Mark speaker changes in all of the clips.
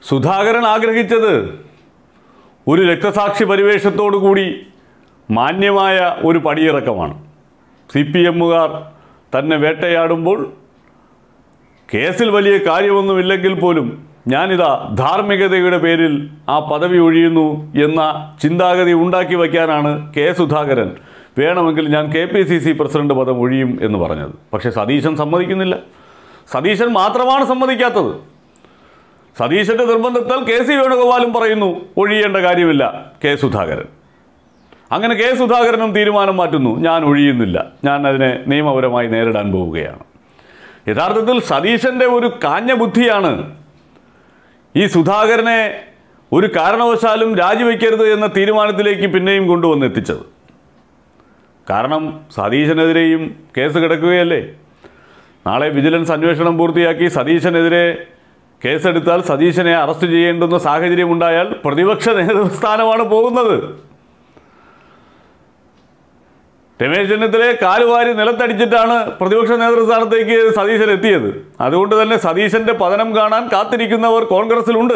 Speaker 1: സുധാകരൻ ആഗ്രഹിച്ചത് ഒരു രക്തസാക്ഷി പരിവേഷത്തോടു കൂടി മാന്യമായ ഒരു പടിയിറക്കമാണ് സി പി എമ്മുകാർ തന്നെ വേട്ടയാടുമ്പോൾ കേസിൽ വലിയ കാര്യമൊന്നുമില്ലെങ്കിൽ പോലും ഞാനിതാ ധാർമ്മികതയുടെ പേരിൽ ആ പദവി ഒഴിയുന്നു എന്ന ചിന്താഗതി ഉണ്ടാക്കി വയ്ക്കാനാണ് കെ സുധാകരൻ വേണമെങ്കിൽ ഞാൻ K P C C president പദം ഒഴിയും എന്ന് പറഞ്ഞത് പക്ഷേ സതീശൻ സമ്മതിക്കുന്നില്ല സതീശൻ മാത്രമാണ് സമ്മതിക്കാത്തത് സതീശന്റെ നിർബന്ധത്താൽ കെ സി വേണുഗോപാലും പറയുന്നു ഒഴിയേണ്ട കാര്യമില്ല കെ സുധാകരൻ അങ്ങനെ കെ സുധാകരനും തീരുമാനം മാറ്റുന്നു ഞാൻ ഒഴിയുന്നില്ല ഞാൻ അതിനെ നിയമപരമായി നേരിടാൻ പോവുകയാണ് യഥാർത്ഥത്തിൽ സതീശന്റെ ഒരു കാഞ്ഞ ബുദ്ധിയാണ് ഈ സുധാകരനെ ഒരു കാരണവശാലും രാജിവെക്കരുത് എന്ന തീരുമാനത്തിലേക്ക് പിന്നെയും കൊണ്ടുവന്നെത്തിച്ചത് കാരണം സതീശനെതിരെയും കേസ് കിടക്കുകയല്ലേ നാളെ വിജിലൻസ് അന്വേഷണം പൂർത്തിയാക്കി സതീശനെതിരെ കേസെടുത്താൽ സതീശനെ അറസ്റ്റ് ചെയ്യേണ്ടുന്ന സാഹചര്യം ഉണ്ടായാൽ പ്രതിപക്ഷ നേതൃസ്ഥാനമാണ് പോകുന്നത് രമേശ് ചെന്നിത്തലയെ കാലുവാരി നിലത്തടിച്ചിട്ടാണ് പ്രതിപക്ഷ നേതൃസ്ഥാനത്തേക്ക് സതീശൻ എത്തിയത് അതുകൊണ്ട് തന്നെ സതീശന്റെ പതനം കാണാൻ കാത്തിരിക്കുന്നവർ കോൺഗ്രസിലുണ്ട്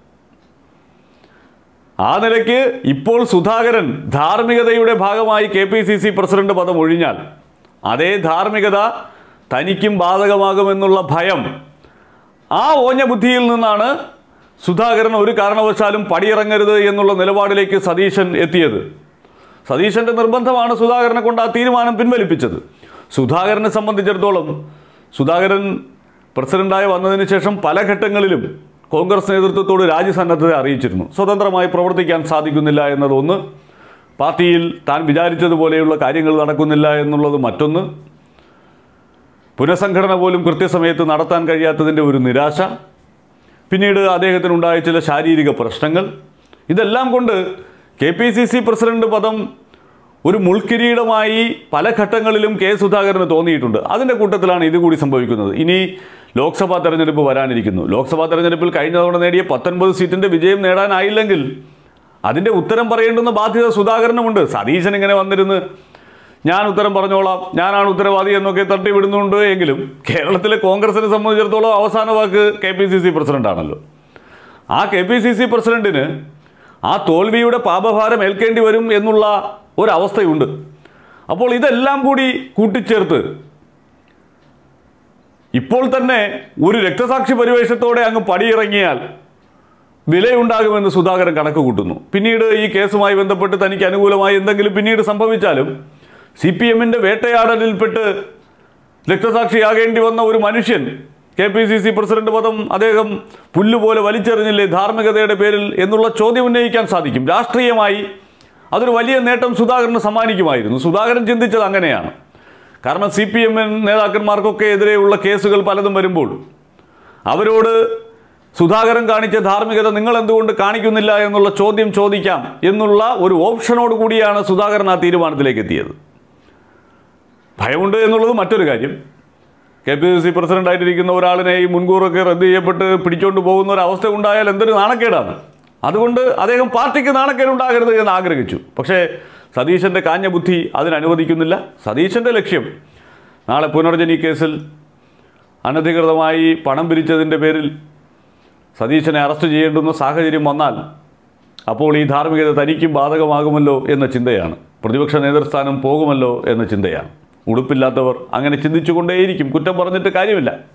Speaker 1: ആ നിലയ്ക്ക് ഇപ്പോൾ സുധാകരൻ ധാർമ്മികതയുടെ ഭാഗമായി K P C C president പദം ഒഴിഞ്ഞാൽ അതേ ധാർമ്മികത തനിക്കും ബാധകമാകുമെന്നുള്ള ഭയം ആ ഓഞ്ഞ ബുദ്ധിയിൽ നിന്നാണ് സുധാകരൻ ഒരു കാരണവശാലും പടിയിറങ്ങരുത് എന്നുള്ള നിലപാടിലേക്ക് സതീശൻ എത്തിയത് സതീശന്റെ നിർബന്ധമാണ് സുധാകരനെ കൊണ്ട് ആ തീരുമാനം പിൻവലിപ്പിച്ചത് സുധാകരനെ സംബന്ധിച്ചിടത്തോളം സുധാകരൻ പ്രസിഡന്റായി വന്നതിന് ശേഷം പല ഘട്ടങ്ങളിലും കോൺഗ്രസ് നേതൃത്വത്തോട് രാജ്യസന്നദ്ധത അറിയിച്ചിരുന്നു സ്വതന്ത്രമായി പ്രവർത്തിക്കാൻ സാധിക്കുന്നില്ല എന്നതൊന്ന് പാർട്ടിയിൽ താൻ വിചാരിച്ചതുപോലെയുള്ള കാര്യങ്ങൾ നടക്കുന്നില്ല എന്നുള്ളത് മറ്റൊന്ന് പുനഃസംഘടന പോലും കൃത്യസമയത്ത് നടത്താൻ കഴിയാത്തതിൻ്റെ ഒരു നിരാശ പിന്നീട് അദ്ദേഹത്തിനുണ്ടായ ചില ശാരീരിക പ്രശ്നങ്ങൾ ഇതെല്ലാം കൊണ്ട് K P C C president പദം ഒരു മുൾക്കിരീടമായി പല ഘട്ടങ്ങളിലും കെ സുധാകരന് തോന്നിയിട്ടുണ്ട് അതിൻ്റെ കൂട്ടത്തിലാണ് ഇത് കൂടി സംഭവിക്കുന്നത് ഇനി ലോക്സഭാ തെരഞ്ഞെടുപ്പ് വരാനിരിക്കുന്നു ലോക്സഭാ തെരഞ്ഞെടുപ്പിൽ കഴിഞ്ഞ തവണ നേടിയ പത്തൊൻപത് സീറ്റിൻ്റെ വിജയം നേടാനായില്ലെങ്കിൽ അതിൻ്റെ ഉത്തരം പറയേണ്ടുന്ന ബാധ്യത സുധാകരനുമുണ്ട് സതീശൻ ഇങ്ങനെ വന്നിരുന്ന് ഞാൻ ഉത്തരം പറഞ്ഞോളാം ഞാനാണ് ഉത്തരവാദി എന്നൊക്കെ തട്ടി വിടുന്നുണ്ട് എങ്കിലും കേരളത്തിലെ കോൺഗ്രസിനെ സംബന്ധിച്ചിടത്തോളം അവസാന വാക്ക് കെ പി സി സി പ്രസിഡന്റാണല്ലോ ആ കെ പി സി സി പ്രസിഡന്റിന് ആ തോൽവിയുടെ പാപഭാരം ഏൽക്കേണ്ടി വരും എന്നുള്ള ഒരവസ്ഥയുണ്ട് അപ്പോൾ ഇതെല്ലാം കൂടി കൂട്ടിച്ചേർത്ത് ഇപ്പോൾ തന്നെ ഒരു രക്തസാക്ഷി പരിവേഷത്തോടെ അങ്ങ് പടിയിറങ്ങിയാൽ വിലയുണ്ടാകുമെന്ന് സുധാകരൻ കണക്ക് കൂട്ടുന്നു പിന്നീട് ഈ കേസുമായി ബന്ധപ്പെട്ട് തനിക്ക് അനുകൂലമായി എന്തെങ്കിലും പിന്നീട് സംഭവിച്ചാലും സി പി എമ്മിൻ്റെ വേട്ടയാടലിൽപ്പെട്ട് രക്തസാക്ഷിയാകേണ്ടി വന്ന ഒരു മനുഷ്യൻ K P C C president പദം അദ്ദേഹം പുല്ലുപോലെ വലിച്ചെറിഞ്ഞില്ലേ ധാർമ്മികതയുടെ പേരിൽ എന്നുള്ള ചോദ്യം ഉന്നയിക്കാൻ സാധിക്കും രാഷ്ട്രീയമായി അതൊരു വലിയ നേട്ടം സുധാകരന് സമ്മാനിക്കുമായിരുന്നു സുധാകരൻ ചിന്തിച്ചത് അങ്ങനെയാണ് കാരണം സി പി എം നേതാക്കന്മാർക്കൊക്കെ എതിരെയുള്ള കേസുകൾ പലതും വരുമ്പോൾ അവരോട് സുധാകരൻ കാണിച്ച ധാർമ്മികത നിങ്ങൾ എന്തുകൊണ്ട് കാണിക്കുന്നില്ല എന്നുള്ള ചോദ്യം ചോദിക്കാം എന്നുള്ള ഒരു ഓപ്ഷനോട് കൂടിയാണ് സുധാകരൻ ആ തീരുമാനത്തിലേക്ക് എത്തിയത് ഭയമുണ്ട് എന്നുള്ളത് മറ്റൊരു കാര്യം കെ പി സി സി പ്രസിഡന്റായിട്ടിരിക്കുന്ന ഒരാളിനെ ഈ മുൻകൂറൊക്കെ റദ്ദ് ചെയ്യപ്പെട്ട് പിടിച്ചോണ്ട് പോകുന്ന ഒരു അവസ്ഥ ഉണ്ടായാൽ എന്തൊരു നാണക്കേടാണ് അതുകൊണ്ട് അദ്ദേഹം പാർട്ടിക്ക് നാണക്കേടുണ്ടാകരുത് എന്ന് ആഗ്രഹിച്ചു പക്ഷേ സതീശൻ്റെ കാഞ്ഞ ബുദ്ധി അതിനനുവദിക്കുന്നില്ല സതീശൻ്റെ ലക്ഷ്യം നാളെ പുനർജനി കേസിൽ അനധികൃതമായി പണം പിരിച്ചതിൻ്റെ പേരിൽ സതീശനെ അറസ്റ്റ് ചെയ്യേണ്ടുന്ന സാഹചര്യം വന്നാൽ അപ്പോൾ ഈ ധാർമ്മികത തനിക്കും ബാധകമാകുമല്ലോ എന്ന ചിന്തയാണ് പ്രതിപക്ഷ നേതൃസ്ഥാനം പോകുമല്ലോ എന്ന ചിന്തയാണ് ഉടുപ്പില്ലാത്തവർ അങ്ങനെ ചിന്തിച്ചുകൊണ്ടേയിരിക്കും കുറ്റം പറഞ്ഞിട്ട് കാര്യമില്ല